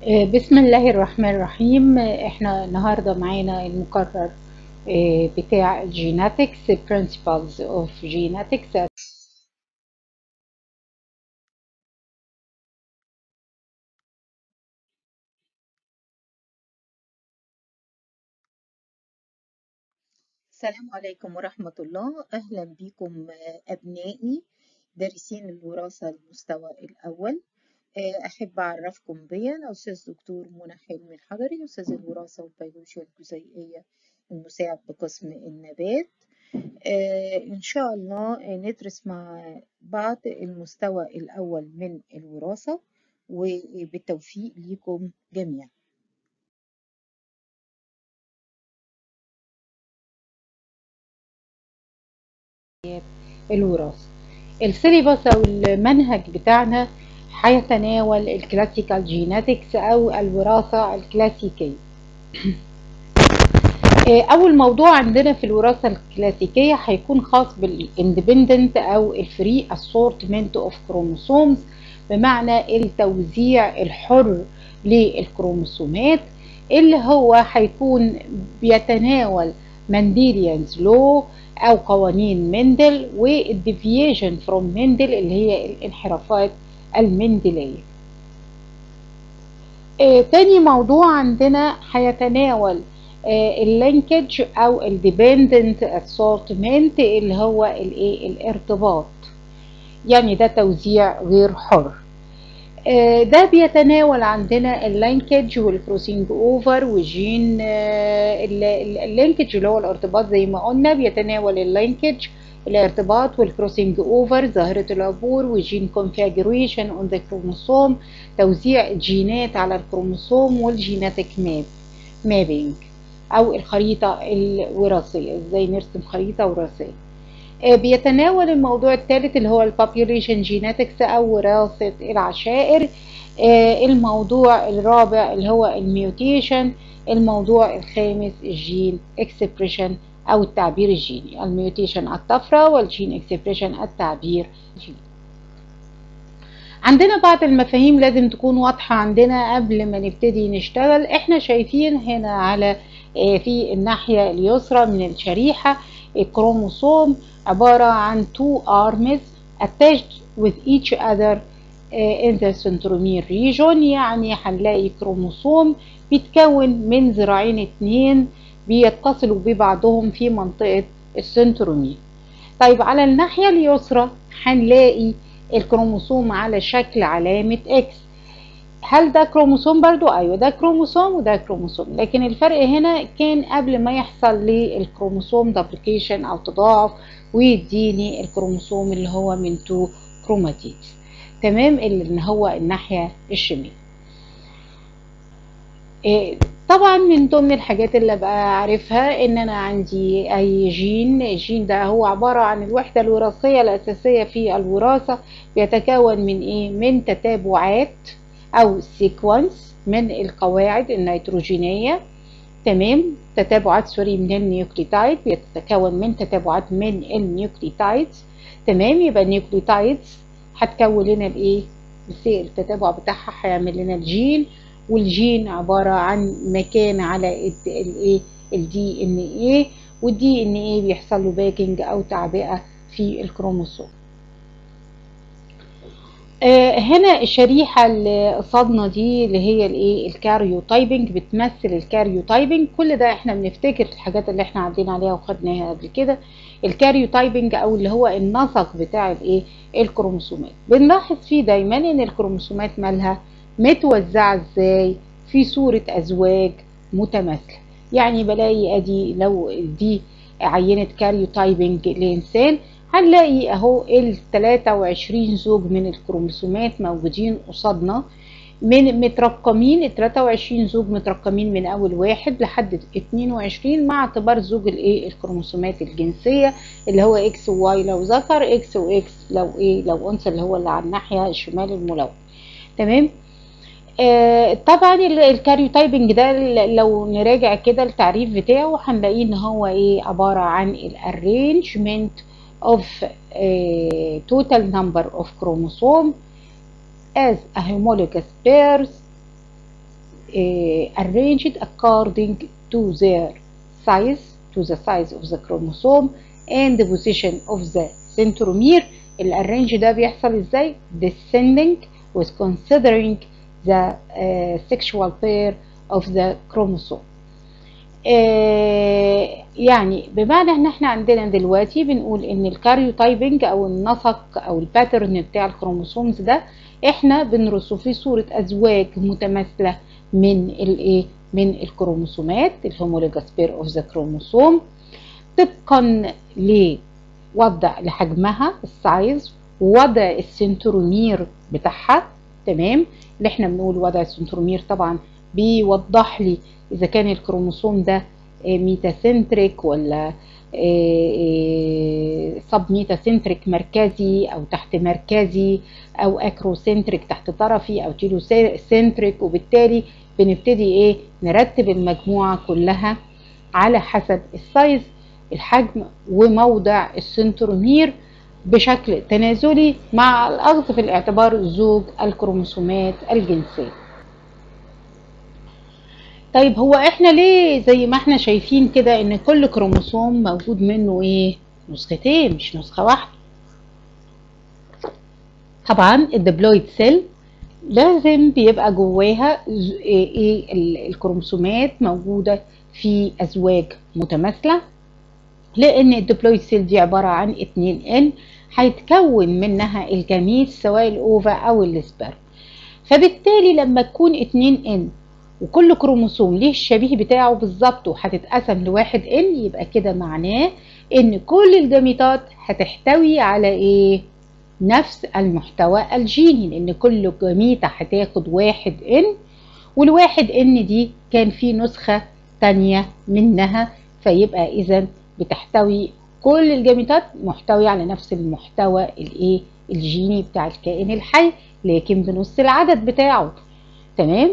آه، بسم الله الرحمن الرحيم آه، احنا النهارده معانا المقرر آه، بتاع الجيناتكس principles of genetics السلام عليكم ورحمة الله أهلا بكم أبنائي دارسين الوراثة المستوى الأول أحب أعرفكم بيا أنا أستاذ دكتور منى حلمي الحضري أستاذ الوراثة والبيولوجيا الجزيئية المساعد بقسم النبات إن شاء الله ندرس مع بعض المستوى الأول من الوراثة وبالتوفيق لكم جميعا الوراثة السيليبس او المنهج بتاعنا هيتناول الكلاسيكال جيناتكس او الوراثة الكلاسيكية آه، اول موضوع عندنا في الوراثة الكلاسيكية هيكون خاص بالاندبندنت او الفري اسورتمنت اوف كروموسومز بمعنى التوزيع الحر للكروموسومات اللي هو هيكون بيتناول منديليانز لو او قوانين مندل والديفيشن فروم مندل اللي هي الانحرافات المندليه آه تاني موضوع عندنا هيتناول آه اللينكج او الديبندنت اسورتمنت اللي هو الايه الارتباط يعني ده توزيع غير حر آه ده بيتناول عندنا اللينكج والكروسنج اوفر والجين آه اللينكج اللي هو الارتباط زي ما قلنا بيتناول اللينكج الارتباط والكروسنج اوفر ظاهرة العبور والجين كونفيجريشن اون ذا كروموسوم توزيع الجينات على الكروموسوم والجيناتيك ماب مابينج او الخريطة الوراثية ازاي نرسم خريطة وراثية بيتناول الموضوع الثالث اللي هو البوبيوليشن جيناتكس او وراثة العشائر الموضوع الرابع اللي هو الميوتيشن الموضوع الخامس الجين اكسبريشن او التعبير الجيني الميوتيشن الطفرة والجين اكسبريشن التعبير الجيني عندنا بعض المفاهيم لازم تكون واضحة عندنا قبل ما نبتدي نشتغل احنا شايفين هنا على في الناحية اليسرى من الشريحة الكروموسوم عبارة عن two arms attached with each other in the centromere region يعني هنلاقي كروموسوم بيتكون من ذراعين اتنين بيتصلوا ببعضهم في منطقة السنترومير طيب على الناحية اليسرى هنلاقي الكروموسوم على شكل علامة اكس هل ده كروموسوم برضو ايوه ده كروموسوم وده كروموسوم لكن الفرق هنا كان قبل ما يحصل للكروموسوم دبليكيشن او تضاعف ويديني الكروموسوم اللي هو من تو كروماتيدز تمام اللي هو الناحيه الشمال إيه طبعا من ضمن الحاجات اللي بقى عارفها ان انا عندي اي جين الجين ده هو عباره عن الوحده الوراثيه الاساسيه في الوراثه بيتكون من ايه من تتابعات او سيكونس من القواعد النيتروجينيه تمام تتابعات سوري من النيوكليتايد بيتكون من تتابعات من النيوكليتايدز تمام يبقى النيوكليتايدز هتكون لنا الايه التتابع بتاعها هيعمل لنا الجين والجين عباره عن مكان على الايه الدي ان ايه والدي ان ايه بيحصل له باكينج او تعبئه في الكروموسوم هنا الشريحة اللي قصادنا دي اللي هي الايه الكاريوتايبنج بتمثل الكاريوتايبنج كل ده احنا بنفتكر الحاجات اللي احنا عدينا عليها وخدناها قبل كده الكاريوتايبنج او اللي هو النسق بتاع الايه الكروموسومات بنلاحظ فيه دايما ان الكروموسومات مالها متوزعة ازاي في صورة ازواج متماثلة يعني بلاقي ادي لو دي عينة كاريوتايبنج لانسان هنلاقي اهو ال 23 زوج من الكروموسومات موجودين قصادنا من مترقمين ال 23 زوج مترقمين من اول واحد لحد 22 مع اعتبار زوج الايه الكروموسومات الجنسيه اللي هو اكس وواي لو ذكر اكس واكس لو ايه لو انثى اللي هو اللي على الناحيه الشمال الملون تمام آه طبعا الكاريوتايبنج ده لو نراجع كده التعريف بتاعه هنلاقيه ان هو ايه عباره عن الارينجمنت of a total number of chromosome as a homologous pairs uh, arranged according to their size to the size of the chromosome and the position of the centromere الارينج ده بيحصل ازاي descending with considering the uh, sexual pair of the chromosome آه يعني بمعنى ان احنا عندنا دلوقتي بنقول ان الكاريوتايبنج او النسق او الباترن بتاع الكروموسومز ده احنا بنرسم فيه صورة ازواج متماثلة من الايه من الكروموسومات الهومولوجاس بير اوف ذا كروموسوم طبقا لوضع لحجمها السايز ووضع السنترومير بتاعها تمام اللي احنا بنقول وضع السنترومير طبعا بيوضح لي اذا كان الكروموسوم ده ميتاسنتريك ولا سب ميتاسنتريك مركزي او تحت مركزي او اكروسنتريك تحت طرفي او تيلو سنتريك وبالتالي بنبتدي ايه نرتب المجموعه كلها على حسب السايز الحجم وموضع السنترومير بشكل تنازلي مع الاخذ في الاعتبار زوج الكروموسومات الجنسيه طيب هو احنا ليه زي ما احنا شايفين كده ان كل كروموسوم موجود منه ايه نسختين مش نسخة واحدة طبعا الدبلويد سيل لازم بيبقى جواها ايه الكروموسومات موجودة في ازواج متماثلة لان الدبلويد سيل دي عبارة عن 2 ان هيتكون منها الجميل سواء الاوفا او السبرم فبالتالي لما تكون 2 ان وكل كروموسوم ليه الشبيه بتاعه بالظبط وهتتقسم لواحد ان يبقى كده معناه ان كل الجميتات هتحتوي على ايه نفس المحتوى الجيني لان كل جميتة هتاخد واحد ان والواحد ان دي كان في نسخة تانية منها فيبقى اذا بتحتوي كل الجميتات محتوية على نفس المحتوى الايه الجيني بتاع الكائن الحي لكن بنص العدد بتاعه تمام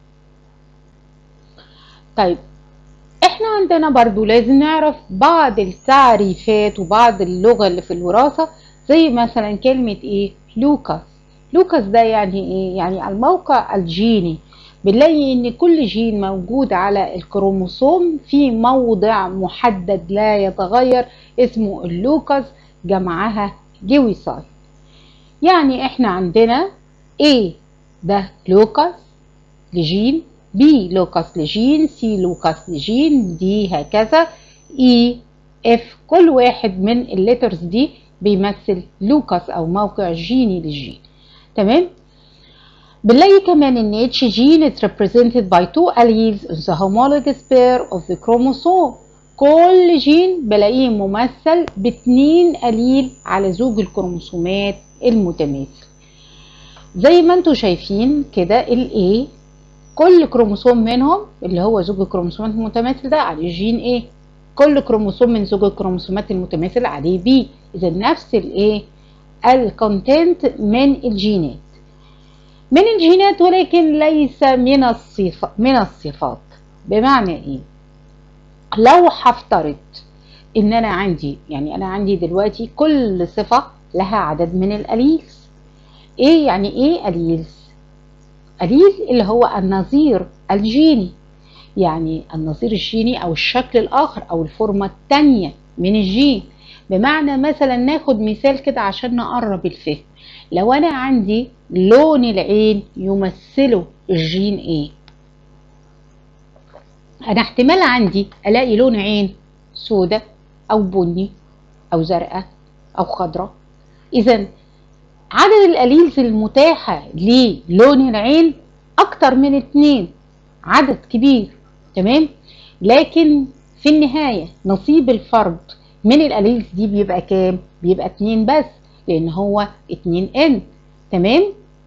طيب احنا عندنا برضو لازم نعرف بعض التعريفات وبعض اللغة اللي في الوراثة زي مثلا كلمة ايه لوكاس لوكاس ده يعني ايه يعني الموقع الجيني بنلاقي ان كل جين موجود على الكروموسوم في موضع محدد لا يتغير اسمه اللوكاس جمعها جويساي يعني احنا عندنا A ده لوكاس لجين بي لوكاس لجين سي لوكاس لجين دي هكذا اي اف كل واحد من الليترز دي بيمثل لوكاس او موقع جيني للجين تمام بنلاقي كمان ان اتش جين is represented by two alleles in the homologous pair of the chromosome كل جين بلاقيه ممثل باتنين أليل على زوج الكروموسومات المتماثل زي ما انتم شايفين كده ال A كل كروموسوم منهم اللي هو زوج الكروموسومات المتماثل ده عليه جين ايه كل كروموسوم من زوج الكروموسومات المتماثل عليه بي اذا نفس الايه الكونتنت من الجينات من الجينات ولكن ليس من الصفات من الصفات بمعنى ايه لو هفترض ان انا عندي يعني انا عندي دلوقتي كل صفة لها عدد من الاليلز ايه يعني ايه اليلز أليل اللي هو النظير الجيني يعني النظير الجيني أو الشكل الآخر أو الفورمة التانية من الجين بمعنى مثلا ناخد مثال كده عشان نقرب الفهم لو أنا عندي لون العين يمثله الجين إيه أنا احتمال عندي ألاقي لون عين سودة أو بني أو زرقاء أو خضراء إذا عدد الاليلز المتاحة للون العين اكتر من اتنين عدد كبير تمام لكن في النهاية نصيب الفرد من الاليلز دي بيبقى كام بيبقى اتنين بس لان هو اتنين ان تمام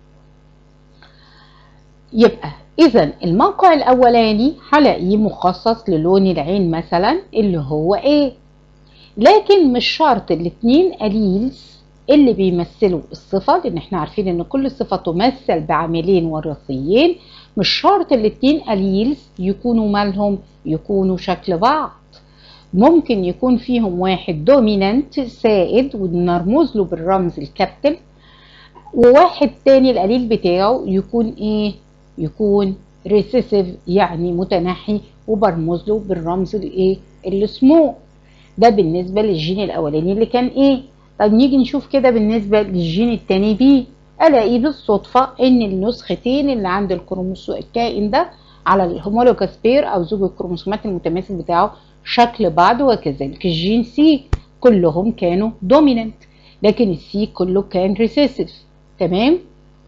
يبقى اذا الموقع الاولاني هلاقيه مخصص للون العين مثلا اللي هو ايه لكن مش شرط الاتنين اليلز اللي بيمثلوا الصفة لأن احنا عارفين إن كل صفة تمثل بعاملين وراثيين مش شرط الاتنين أليلز يكونوا مالهم يكونوا شكل بعض ممكن يكون فيهم واحد دومينانت سائد ونرمز له بالرمز الكابتل وواحد تاني الأليل بتاعه يكون إيه؟ يكون ريسيسيف يعني متنحي وبرمز له بالرمز الايه السمو ده بالنسبه للجين الاولاني اللي كان ايه طب نيجي نشوف كده بالنسبه للجين التاني بي الاقي بالصدفه ان النسختين اللي عند الكروموسوم الكائن ده على الهومولوجاس بير او زوج الكروموسومات المتماثل بتاعه شكل بعض وكذلك الجين سي كلهم كانوا دوميننت لكن السي كله كان ريسيسيف تمام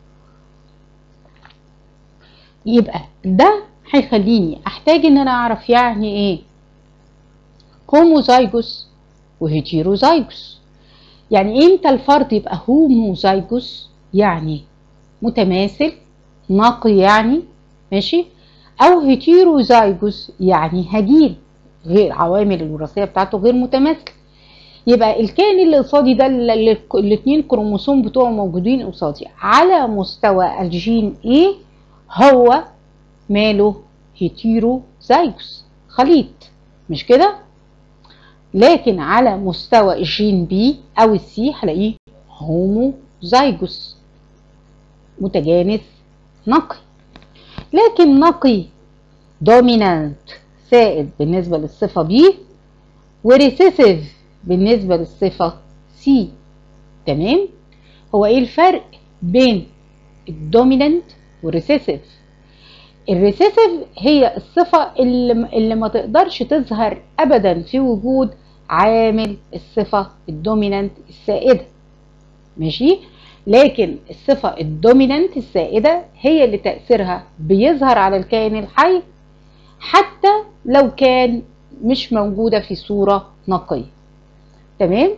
يبقى ده هيخليني احتاج ان انا اعرف يعني ايه هوموزايجوس وهيتيروزايجوس يعني امتى الفرد يبقى هوموزايجوس يعني متماثل نقي يعني ماشي او هيتيروزايجوس يعني هجين غير عوامل الوراثيه بتاعته غير متماثله يبقى الكائن اللي قصادي ده الاثنين كروموسوم بتوعه موجودين قصادي على مستوى الجين ايه هو ماله هيتيروزايجوس خليط مش كده لكن على مستوى الجين بي او السي هلاقيه هوموزايجوس متجانس نقي لكن نقي دومينانت سائد بالنسبه للصفه بي وريسيسيف بالنسبه للصفه سي تمام هو ايه الفرق بين الدومينانت والريسيسيف الريسيسيف هي الصفة اللي, اللي ما تقدرش تظهر أبدا في وجود عامل الصفة الدومينانت السائدة ماشي لكن الصفة الدومينانت السائدة هي اللي تأثيرها بيظهر على الكائن الحي حتى لو كان مش موجودة في صورة نقية تمام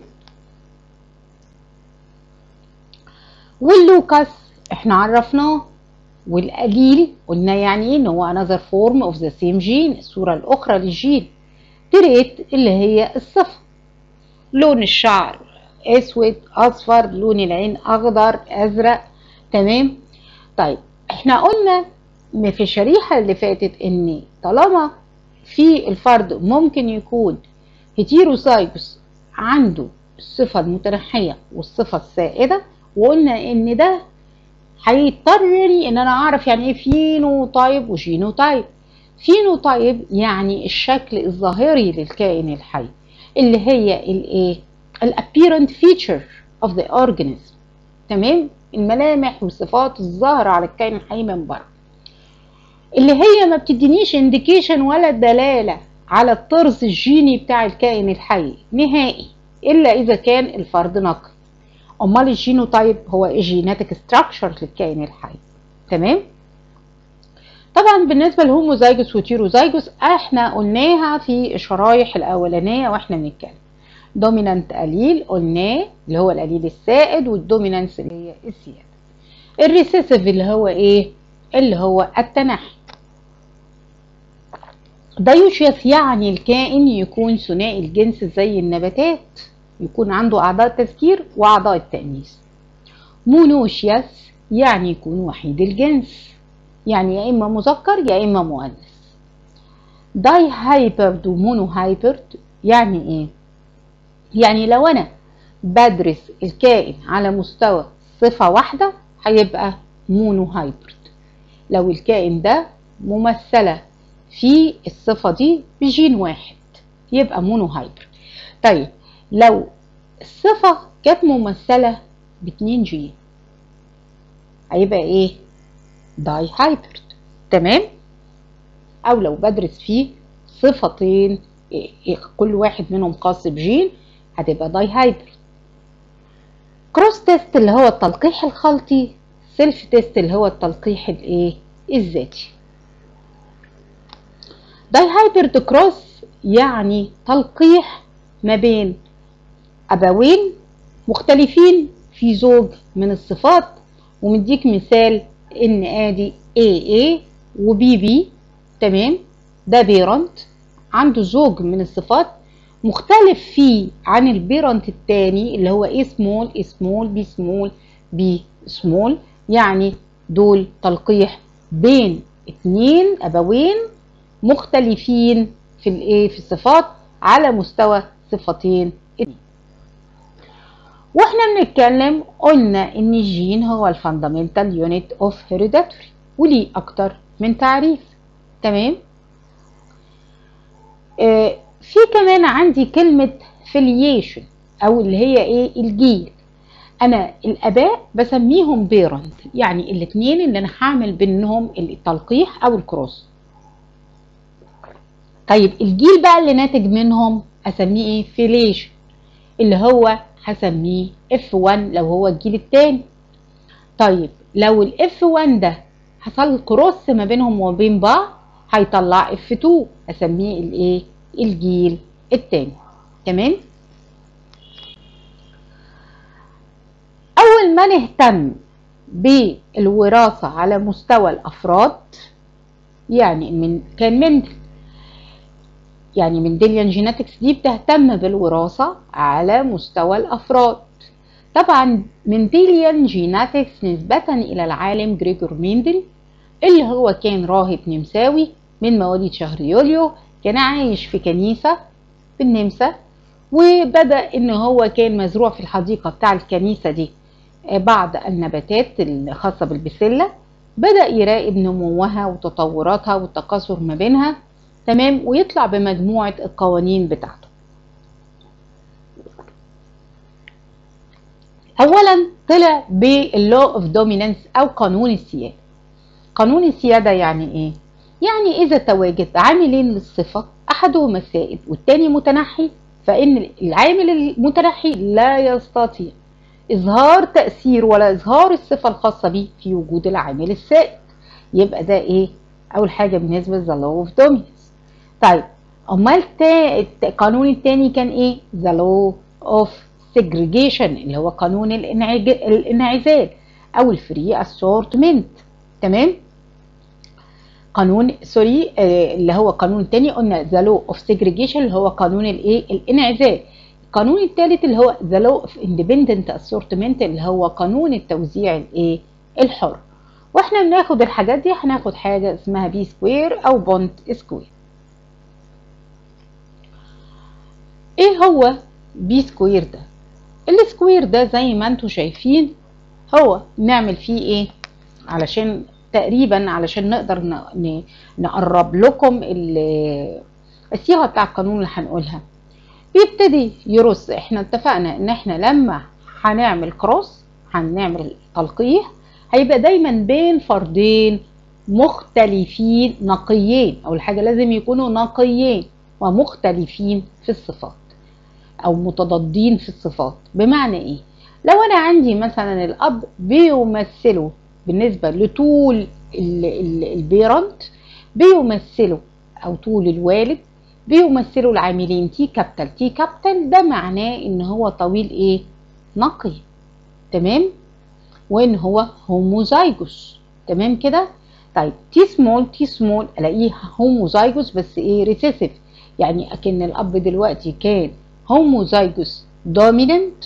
واللوكاس احنا عرفناه والقليل قلنا يعني ايه ان هو another form of the same gene الصورة الاخرى للجين تريت اللي هي الصفة لون الشعر اسود اصفر لون العين اخضر ازرق تمام طيب احنا قلنا في الشريحة اللي فاتت ان طالما في الفرد ممكن يكون هيتيروسايجوس عنده الصفة المتنحية والصفة السائدة وقلنا ان ده هيضطرني ان انا اعرف يعني ايه فينو تايب وجينو تايب فينو تايب يعني الشكل الظاهري للكائن الحي اللي هي الايه الابيرنت فيتشر اوف ذا اورجانيزم تمام الملامح والصفات الظاهره على الكائن الحي من بره اللي هي ما بتدينيش انديكيشن ولا دلاله على الطرز الجيني بتاع الكائن الحي نهائي الا اذا كان الفرد نقي امال الجينوتايب هو الجيناتيك ستراكشر للكائن الحي تمام طبعا بالنسبه للهوموزايجوس وتيروزايجوس احنا قلناها في الشرايح الاولانيه واحنا بنتكلم دومينانت قليل قلناه اللي هو القليل السائد والدومينانس اللي هي السياده الريسيسيف اللي هو ايه اللي هو التنحي دايوشيس يعني الكائن يكون ثنائي الجنس زي النباتات يكون عنده أعضاء تذكير وأعضاء التأنيث مونوشياس يعني يكون وحيد الجنس يعني يا إما مذكر يا إما مؤنث داي هايبرد ومونو هايبرد يعني إيه؟ يعني لو أنا بدرس الكائن على مستوى صفة واحدة هيبقى مونو هايبرد لو الكائن ده ممثلة في الصفة دي بجين واحد يبقى مونو هايبرد طيب لو الصفة كانت ممثلة باتنين جين هيبقى ايه داي هايبرد تمام او لو بدرس فيه صفتين إيه كل واحد منهم خاص بجين هتبقى داي هايبرد كروس تيست اللي هو التلقيح الخلطي سيلف تيست اللي هو التلقيح الايه الذاتي داي هايبرد كروس يعني تلقيح ما بين أبوين مختلفين في زوج من الصفات ومديك مثال إن آدي AA و BB تمام ده بيرنت عنده زوج من الصفات مختلف فيه عن البيرنت التاني اللي هو A سمول A سمول B سمول B سمول يعني دول تلقيح بين اتنين أبوين مختلفين في الايه في الصفات على مستوى صفتين اتنين واحنا بنتكلم قلنا ان الجين هو الفاندامنتال يونت اوف هيريداتوري وليه اكتر من تعريف تمام آه في كمان عندي كلمة فيليشن او اللي هي ايه الجيل انا الاباء بسميهم بيرنت يعني الاثنين اللي انا هعمل بينهم التلقيح او الكروس طيب الجيل بقى اللي ناتج منهم اسميه ايه فيليشن اللي هو هسميه F1 لو هو الجيل الثاني طيب لو ال F1 ده حصل كروس ما بينهم وبين بعض هيطلع F2 اسميه الايه الجيل الثاني تمام اول ما نهتم بالوراثه على مستوى الافراد يعني من كان من يعني منديليان جيناتكس دي بتهتم بالوراثة على مستوى الأفراد طبعا منديليان جيناتكس نسبة إلى العالم جريجور ميندل اللي هو كان راهب نمساوي من مواليد شهر يوليو كان عايش في كنيسة في النمسا وبدأ إن هو كان مزروع في الحديقة بتاع الكنيسة دي بعض النباتات الخاصة بالبسلة بدأ يراقب نموها وتطوراتها والتكاثر ما بينها تمام ويطلع بمجموعة القوانين بتاعته أولا طلع باللو اوف دومينانس أو قانون السيادة قانون السيادة يعني إيه؟ يعني إذا تواجد عاملين للصفة أحدهما السائد والتاني متنحي فإن العامل المتنحي لا يستطيع إظهار تأثير ولا إظهار الصفة الخاصة به في وجود العامل السائد يبقى ده إيه؟ أول حاجة بالنسبة للو اوف دومينانس طيب امال القانون التاني كان ايه ذا لو اوف segregation اللي هو قانون الانعزال او الفري اسورتمنت تمام قانون سوري آه اللي هو قانون التاني قلنا ذا لو اوف segregation اللي هو قانون الايه الانعزال القانون الثالث اللي هو ذا لو اوف اندبندنت اسورتمنت اللي هو قانون التوزيع الايه الحر واحنا بناخد الحاجات دي هناخد حاجه اسمها بي سكوير او بونت سكوير ايه هو بي سكوير ده السكوير ده زي ما انتم شايفين هو نعمل فيه ايه علشان تقريبا علشان نقدر نقرب لكم الصيغه بتاع القانون اللي هنقولها بيبتدي يرص احنا اتفقنا ان احنا لما هنعمل كروس هنعمل تلقيح هيبقى دايما بين فردين مختلفين نقيين اول حاجه لازم يكونوا نقيين ومختلفين في الصفات او متضادين في الصفات بمعنى ايه لو انا عندي مثلا الاب بيمثله بالنسبه لطول البيرنت بيمثله او طول الوالد بيمثلوا العاملين تي كابيتال تي كابيتال ده معناه ان هو طويل ايه نقي تمام وان هو هوموزايجوس تمام كده طيب تي سمول تي سمول الاقيه هوموزايجوس بس ايه ريسيسيف يعني اكن الاب دلوقتي كان هوموزايجوس دوميننت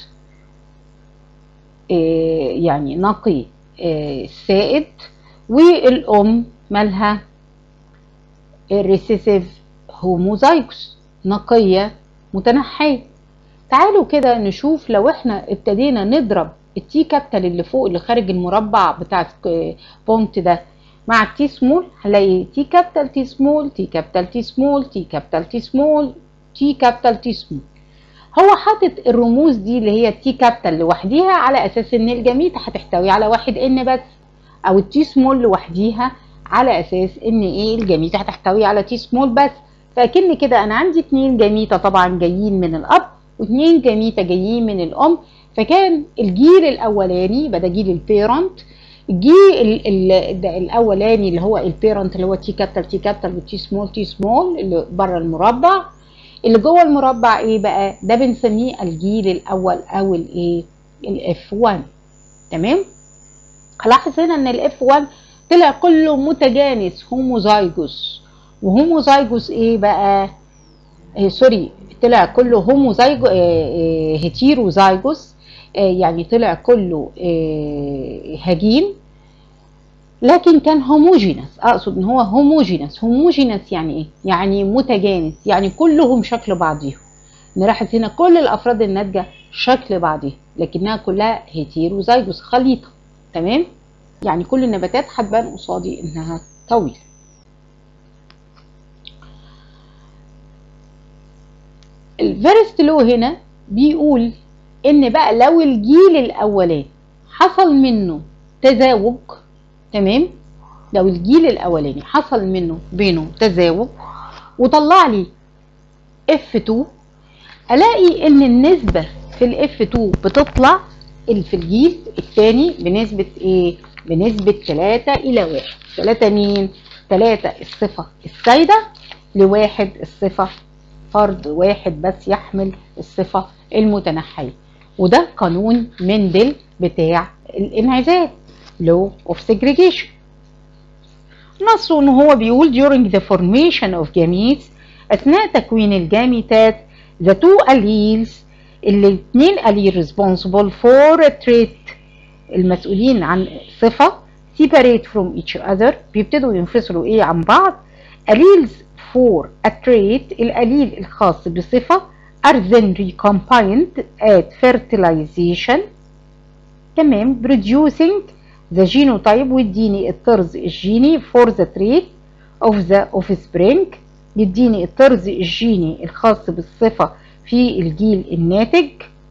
إيه يعني نقي إيه سائد والام مالها الريسيسيف هوموزايجوس نقية متنحية تعالوا كده نشوف لو احنا ابتدينا نضرب التي كابيتال اللي فوق اللي خارج المربع بتاع بونت ده مع التي سمول هلاقي تي كابيتال تي سمول تي كابيتال تي سمول تي كابيتال تي سمول تي كابيتال تي سمول هو حاطط الرموز دي اللي هي التي كابيتال لوحديها على اساس ان الجميتة هتحتوي على واحد ان بس او التي سمول لوحديها على اساس ان ايه الجميتة هتحتوي على تي سمول بس فاكن كده انا عندي اتنين جميتة طبعا جايين من الاب واتنين جميتة جايين من الام فكان الجيل الاولاني بدا جيل البيرنت الجيل الاولاني اللي هو البيرنت اللي هو تي كابيتال تي كابيتال وتي سمول تي سمول اللي بره المربع اللي جوه المربع ايه بقى ده بنسميه الجيل الاول او الايه الاف 1 تمام هلاحظ هنا ان الاف 1 طلع كله متجانس هوموزايجوس وهوموزايجوس ايه بقى آه سوري طلع كله هوموزايجو آه آه هيتيروزايجوس آه يعني طلع كله آه هجين لكن كان هوموجينس اقصد ان هو هوموجينس هوموجينس يعني ايه يعني متجانس يعني كلهم شكل بعضيهم نلاحظ هنا كل الافراد الناتجه شكل بعضيها لكنها كلها هيتيروزايجوس خليطه تمام يعني كل النباتات هتبان قصادي انها طويل الفيرست لو هنا بيقول ان بقى لو الجيل الاولاني حصل منه تزاوج تمام لو الجيل الاولاني حصل منه بينه تزاوج وطلع لي F2 الاقي ان النسبة في الاف 2 بتطلع في الجيل الثاني بنسبة ايه بنسبة 3 الى 1 3 مين 3 الصفة السائدة لواحد الصفة فرد واحد بس يحمل الصفة المتنحية وده قانون مندل بتاع الانعزال law of segregation نصه ان هو بيقول during the formation of gametes اثناء تكوين الجاميتات the two alleles الاثنين allele responsible for a trait المسؤولين عن صفة separate from each other بيبتدوا ينفصلوا ايه عن بعض alleles for a trait الاليل الخاص بصفة are then recombined at fertilization تمام producing the genotype ويديني الطرز الجيني for the trait of the offspring يديني الطرز الجيني الخاص بالصفة في الجيل الناتج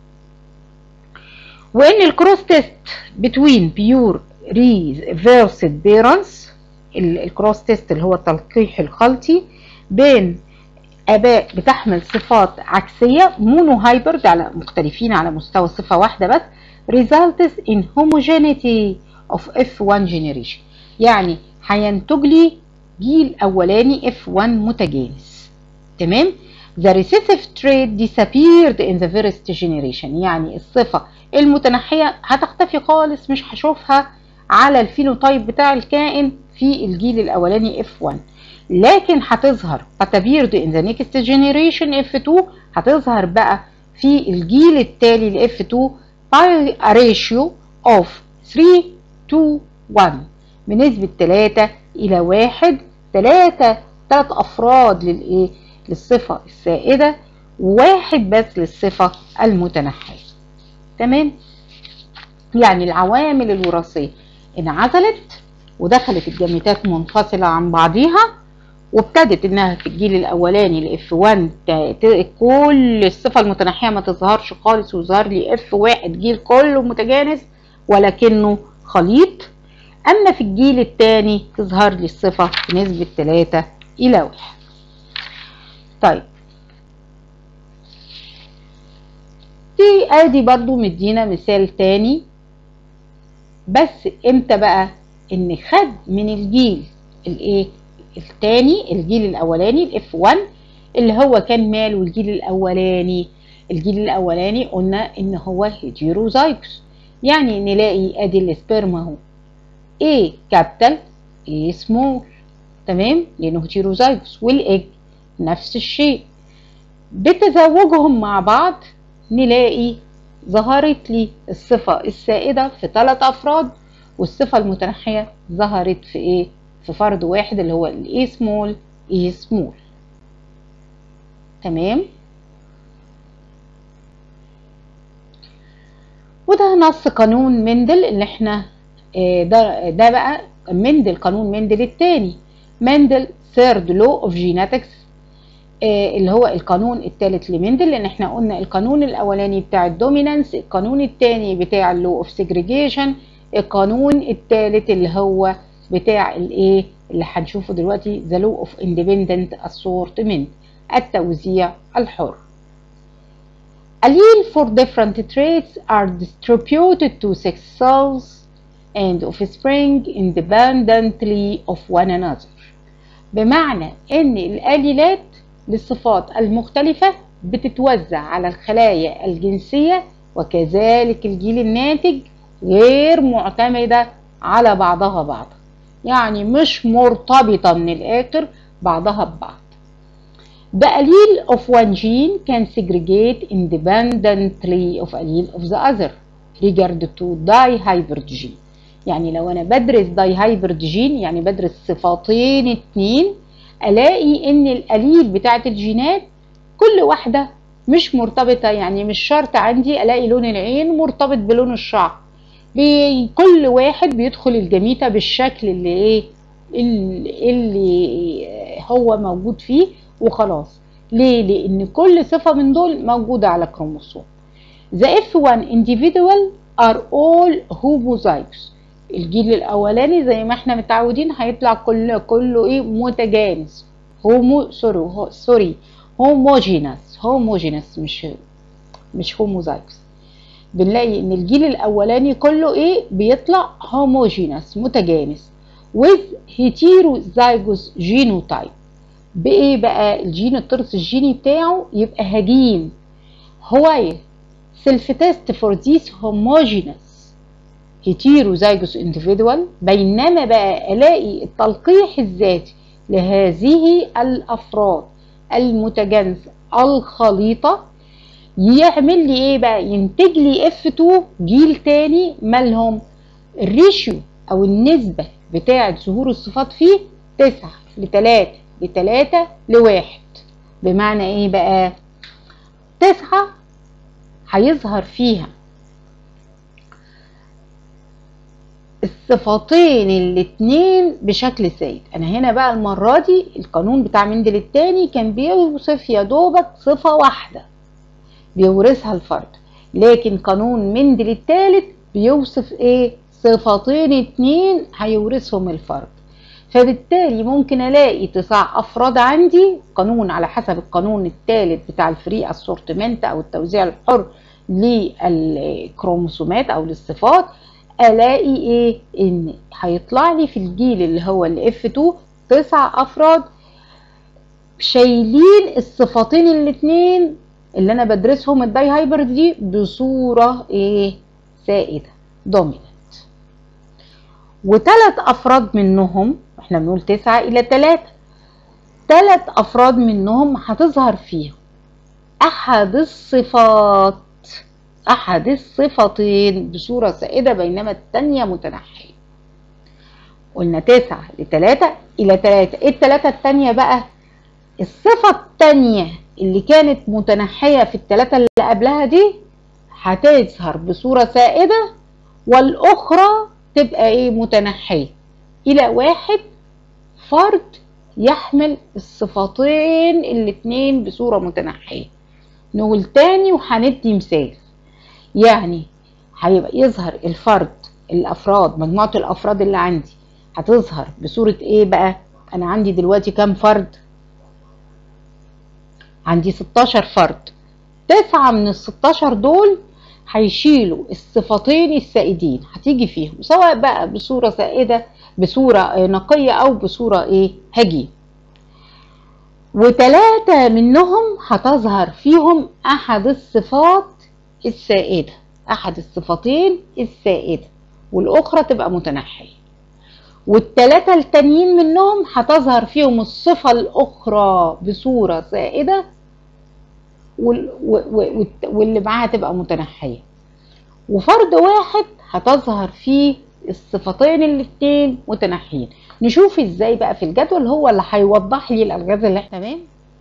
وان الكروس تيست between pure reversed parents الكروس تيست اللي هو التلقيح الخلطي بين اباء بتحمل صفات عكسيه مونو هايبرد على مختلفين على مستوى صفه واحده بس results in homogeneity of F1 generation يعني هينتج لي جيل اولاني F1 متجانس تمام the recessive trait disappeared in the first generation يعني الصفة المتنحية هتختفي خالص مش هشوفها على الفينوتايب بتاع الكائن في الجيل الأولاني F1 لكن هتظهر appeared in the next generation F2 هتظهر بقى في الجيل التالي ل F2 by a ratio of 3 to 1 بنسبة 3 إلى 1 3 3 أفراد للإيه؟ للصفة السائدة وواحد بس للصفة المتنحية تمام يعني العوامل الوراثية انعزلت ودخلت الجاميتات منفصلة عن بعضيها وابتدت انها في الجيل الاولاني الاف 1 كل الصفة المتنحية ما تظهرش خالص ويظهر لي اف واحد جيل كله متجانس ولكنه خليط اما في الجيل الثاني تظهر لي الصفة بنسبة 3 الى 1 طيب دي ادي برضو مدينا مثال تاني بس امتى بقى ان خد من الجيل الايه التاني الجيل الاولاني الاف 1 اللي هو كان ماله الجيل الاولاني الجيل الاولاني قلنا ان هو هيتيروزايكوس يعني نلاقي ادي السبرما اهو A كابيتال A سمول تمام لانه هيتيروزايكوس والايج نفس الشيء بتزوجهم مع بعض نلاقي ظهرت لي الصفة السائدة في ثلاث أفراد والصفة المتنحية ظهرت في إيه؟ في فرد واحد اللي هو الإي سمول إي سمول تمام وده نص قانون مندل اللي احنا ده, ده بقى مندل قانون مندل الثاني مندل ثيرد لو اوف جيناتكس اللي هو القانون الثالث لمندل لان احنا قلنا القانون الاولاني بتاع الدومينانس القانون الثاني بتاع اللو اوف سيجريجيشن القانون الثالث اللي هو بتاع الايه اللي هنشوفه دلوقتي ذا لو اوف اندبندنت اسورتمنت التوزيع الحر Allele for different traits are distributed to sex cells and offspring independently of one another بمعنى ان الاليلات للصفات المختلفة بتتوزع على الخلايا الجنسية وكذلك الجيل الناتج غير معتمدة على بعضها بعض يعني مش مرتبطة من الآخر بعضها ببعض The allele of one gene can segregate independently of allele of the other regard to dihybrid gene يعني لو أنا بدرس dihybrid gene يعني بدرس صفاتين اتنين الاقي ان الاليل بتاعت الجينات كل واحده مش مرتبطه يعني مش شرط عندي الاقي لون العين مرتبط بلون الشعر كل واحد بيدخل الجميته بالشكل اللي ايه اللي, اللي هو موجود فيه وخلاص ليه لان كل صفه من دول موجوده على كروموسوم The F1 individual are all homozygous الجيل الاولاني زي ما احنا متعودين هيطلع كله كله ايه متجانس هومو سوري سوري هوموجينس هوموجينس مش مش هوموزايكس بنلاقي ان الجيل الاولاني كله ايه بيطلع هوموجينس متجانس with heterozygous genotype بايه بقى الجين الترس الجيني بتاعه يبقى هجين هو self test for this homogeneous heterozygous individual بينما بقى الاقي التلقيح الذاتي لهذه الافراد المتجانسه الخليطه يعمل لي ايه بقى ينتج لي اف 2 جيل تاني مالهم الريشيو او النسبه بتاعه ظهور الصفات فيه 9 ل 3 ل 3 ل 1 بمعنى ايه بقى 9 هيظهر فيها الصفتين الاتنين بشكل سائد انا هنا بقى المرة دي القانون بتاع مندل التاني كان بيوصف يا دوبك صفة واحدة بيورثها الفرد لكن قانون مندل التالت بيوصف ايه صفتين اتنين هيورثهم الفرد فبالتالي ممكن الاقي تسع افراد عندي قانون على حسب القانون الثالث بتاع الفري اسورتمنت او التوزيع الحر للكروموسومات او للصفات الاقي ايه ان هيطلع لي في الجيل اللي هو الاف 2 تسع افراد شايلين الصفتين الاثنين اللي انا بدرسهم الداي هايبرد دي بصوره ايه سائده دوميننت وثلاث افراد منهم احنا بنقول تسعة الى ثلاثة ثلاث افراد منهم هتظهر فيهم احد الصفات احد الصفتين بصورة سائدة بينما الثانية متنحية قلنا تسعة لثلاثة الى ثلاثة ايه الثلاثة الثانية بقى الصفة الثانية اللي كانت متنحية في الثلاثة اللي قبلها دي هتظهر بصورة سائدة والاخرى تبقى ايه متنحية الى واحد فرد يحمل الصفتين الاتنين بصورة متنحية نقول تاني وهندي مثال يعني هيبقى يظهر الفرد الافراد مجموعة الافراد اللي عندي هتظهر بصورة ايه بقى انا عندي دلوقتي كام فرد عندي 16 فرد تسعة من ال 16 دول هيشيلوا الصفتين السائدين هتيجي فيهم سواء بقى بصورة سائدة بصورة نقية أو بصورة إيه هجين وتلاتة منهم هتظهر فيهم أحد الصفات السائدة أحد الصفتين السائدة والأخرى تبقى متنحية والتلاتة التانيين منهم هتظهر فيهم الصفة الأخرى بصورة سائدة واللي معاها تبقى متنحية وفرد واحد هتظهر فيه الصفتين الاتنين متنحيين نشوف ازاي بقى في الجدول هو اللي هيوضح لي الالغاز اللي احنا تمام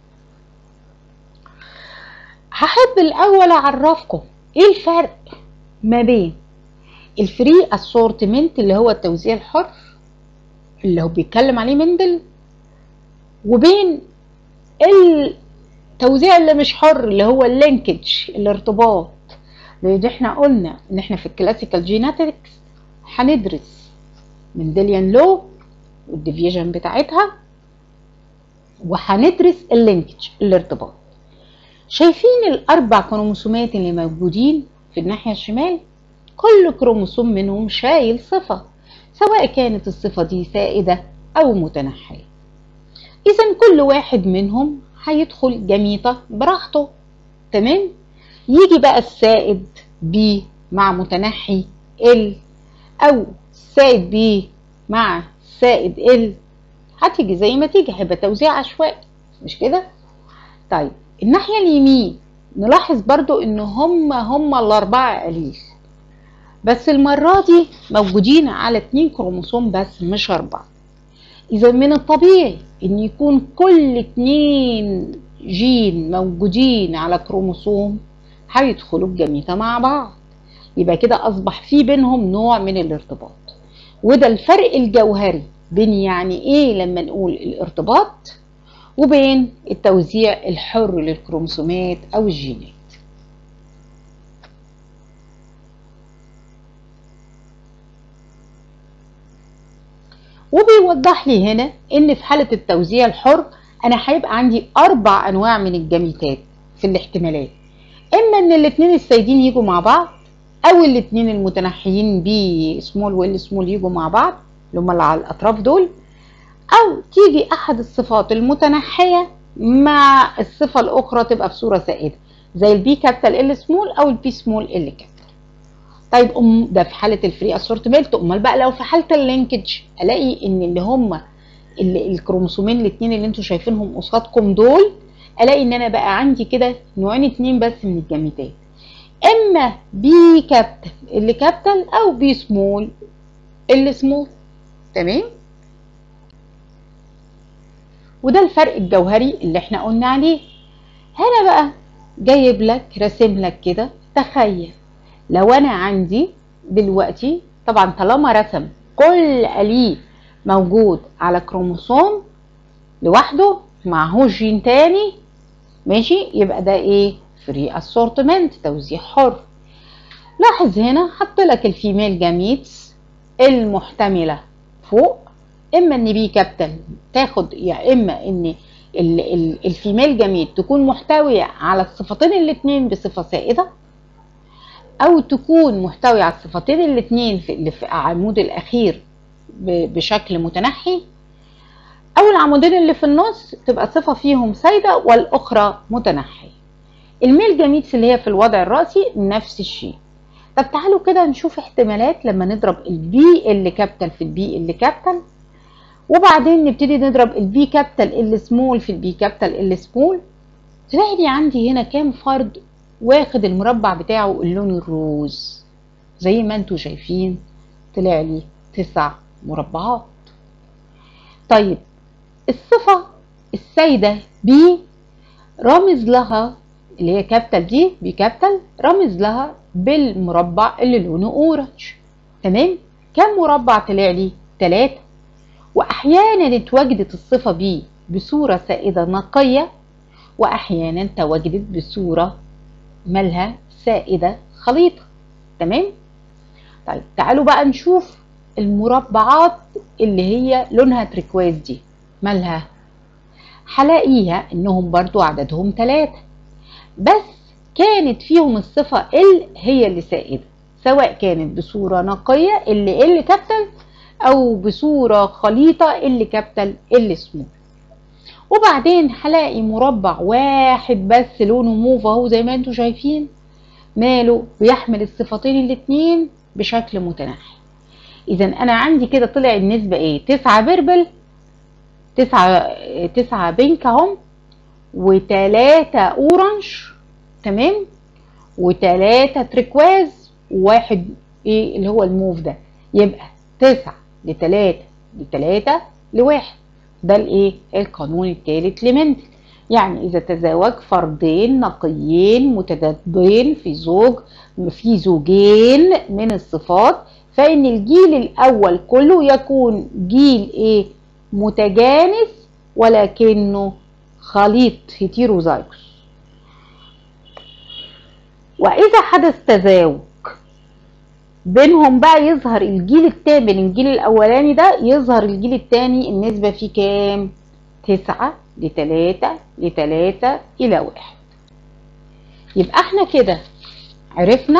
هحب الاول اعرفكم ايه الفرق ما بين الفري اسورتمنت اللي هو التوزيع الحر اللي هو بيتكلم عليه مندل وبين التوزيع اللي مش حر اللي هو اللينكج الارتباط لان احنا قلنا ان احنا في الكلاسيكال جيناتكس هندرس مندليان لو والديفيجن بتاعتها وهندرس اللينكج الارتباط شايفين الاربع كروموسومات اللي موجودين في الناحيه الشمال كل كروموسوم منهم شايل صفه سواء كانت الصفه دي سائده او متنحيه اذا كل واحد منهم هيدخل جميطه براحته تمام يجي بقى السائد ب مع متنحي ال او سائد ب مع سائد ال هتيجي زي ما تيجي هيبقى توزيع عشوائي مش كده طيب الناحيه اليمين نلاحظ برضو ان هم هم الاربعه قليل بس المره دي موجودين على اتنين كروموسوم بس مش اربعه اذا من الطبيعي ان يكون كل اتنين جين موجودين على كروموسوم هيدخلوا الجميتة مع بعض يبقى كده أصبح في بينهم نوع من الارتباط وده الفرق الجوهري بين يعني ايه لما نقول الارتباط وبين التوزيع الحر للكروموسومات او الجينات وبيوضح لي هنا ان في حالة التوزيع الحر انا هيبقى عندي اربع انواع من الجميتات في الاحتمالات اما ان الاتنين السيدين يجوا مع بعض او الاتنين المتنحيين بي سمول وال سمول يجوا مع بعض اللي هم اللي على الاطراف دول او تيجي احد الصفات المتنحيه مع الصفه الاخرى تبقى بصوره سائده زي البي كابيتال ال سمول او البي سمول ال كابيتال طيب أم ده في حاله الفري اسورتمنت امال بقى لو في حاله اللينكج الاقي ان اللي هم اللي الكروموسومين الاثنين اللي انتوا شايفينهم قصادكم دول الاقي ان انا بقى عندي كده نوعين اتنين بس من الجاميتات اما بي كابيتال اللي كابيتال او بي سمول اللي سمول تمام وده الفرق الجوهري اللي احنا قلنا عليه هنا بقى جايب لك راسم لك كده تخيل لو انا عندي دلوقتي طبعا طالما رسم كل أليف موجود على كروموسوم لوحده معهوش جين تاني ماشي يبقى ده ايه فري اسورتمنت توزيع حر لاحظ هنا حط لك الفيميل جاميتس المحتمله فوق اما ان بي كابيتال تاخد يا يعني اما ان الفيميل جاميت تكون محتويه على الصفتين الاثنين بصفه سائده او تكون محتويه على الصفتين الاثنين في اللي في العمود الاخير بشكل متنحي او العمودين اللي في النص تبقى صفه فيهم سايده والاخرى متنحيه الميل جاميتس اللي هي في الوضع الراسي نفس الشيء طب تعالوا كده نشوف احتمالات لما نضرب البي اللي كابيتال في البي اللي كابيتال وبعدين نبتدي نضرب البي كابيتال اللي سمول في البي كابيتال اللي سمول تلاقي لي عندي هنا كام فرد واخد المربع بتاعه اللون الروز زي ما انتوا شايفين طلع لي تسع مربعات طيب الصفة السيدة بي رمز لها اللي هي كابيتال دي بي كابيتال رمز لها بالمربع اللي لونه اورنج تمام كم مربع طلع لي ثلاثة واحيانا اتوجدت الصفة بي بصورة سائدة نقية واحيانا تواجدت بصورة مالها سائدة خليطة تمام طيب تعالوا بقى نشوف المربعات اللي هي لونها تريكواز دي مالها هلاقيها انهم برضو عددهم ثلاثة بس كانت فيهم الصفة ال هي اللي سائدة سواء كانت بصورة نقية اللي ال كابيتال او بصورة خليطة اللي كابيتال اللي سمول وبعدين هلاقي مربع واحد بس لونه موف اهو زي ما انتم شايفين ماله بيحمل الصفتين الاتنين بشكل متناحي اذا انا عندي كده طلع النسبة ايه تسعة بيربل تسعة تسعة بينك اهم وتلاتة اورنج تمام وتلاتة تريكواز وواحد ايه اللي هو الموف ده يبقى تسعة لتلاتة لتلاتة لواحد ده الايه القانون الثالث لمندل يعني اذا تزاوج فردين نقيين متضادين في زوج في زوجين من الصفات فان الجيل الاول كله يكون جيل ايه متجانس ولكنه خليط هيتيروزايكوس واذا حدث تزاوج بينهم بقى يظهر الجيل التاني بين الجيل الاولاني ده يظهر الجيل التاني النسبة فيه كام تسعة لتلاتة لتلاتة الى واحد يبقى احنا كده عرفنا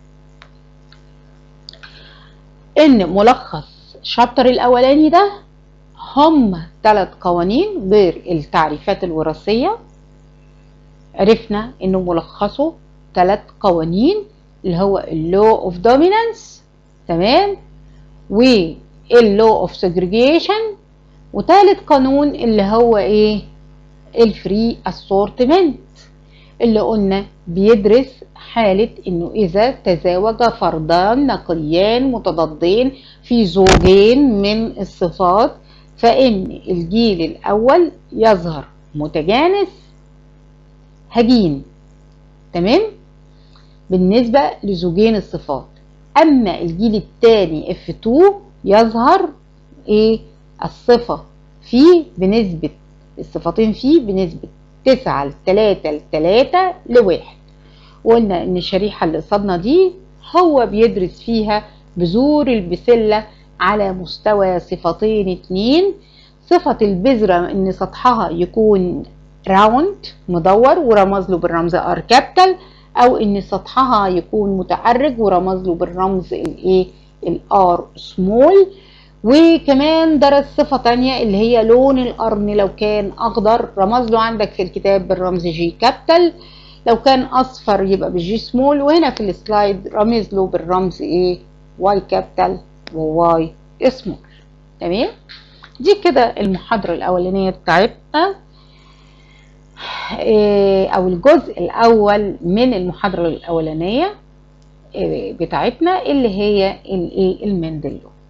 ان ملخص الشابتر الاولاني ده هم ثلاث قوانين غير التعريفات الوراثية عرفنا انه ملخصه ثلاث قوانين اللي هو اللو اوف دومينانس تمام واللو اوف سيجريجيشن وثالث قانون اللي هو ايه الفري اسورتمنت اللي قلنا بيدرس حالة انه اذا تزاوج فردان نقيان متضادين في زوجين من الصفات فان الجيل الاول يظهر متجانس هجين تمام بالنسبة لزوجين الصفات أما الجيل الثاني F2 يظهر إيه الصفة فيه بنسبة الصفتين فيه بنسبة تسعة لتلاتة لتلاتة لواحد وقلنا ان الشريحة اللي قصادنا دي هو بيدرس فيها بذور البسلة على مستوى صفتين اتنين صفة البذرة ان سطحها يكون راوند مدور ورمز له بالرمز ار كابيتال او ان سطحها يكون متعرج ورمز له بالرمز الايه الار سمول وكمان درس صفة تانية اللي هي لون القرن لو كان اخضر رمز له عندك في الكتاب بالرمز جي كابيتال لو كان اصفر يبقى بالجي سمول وهنا في السلايد رمز له بالرمز ايه واي كابيتال وواي سمول تمام دي كده المحاضرة الأولانية بتاعتنا أو الجزء الأول من المحاضرة الأولانية بتاعتنا اللي هي الإيه المندلو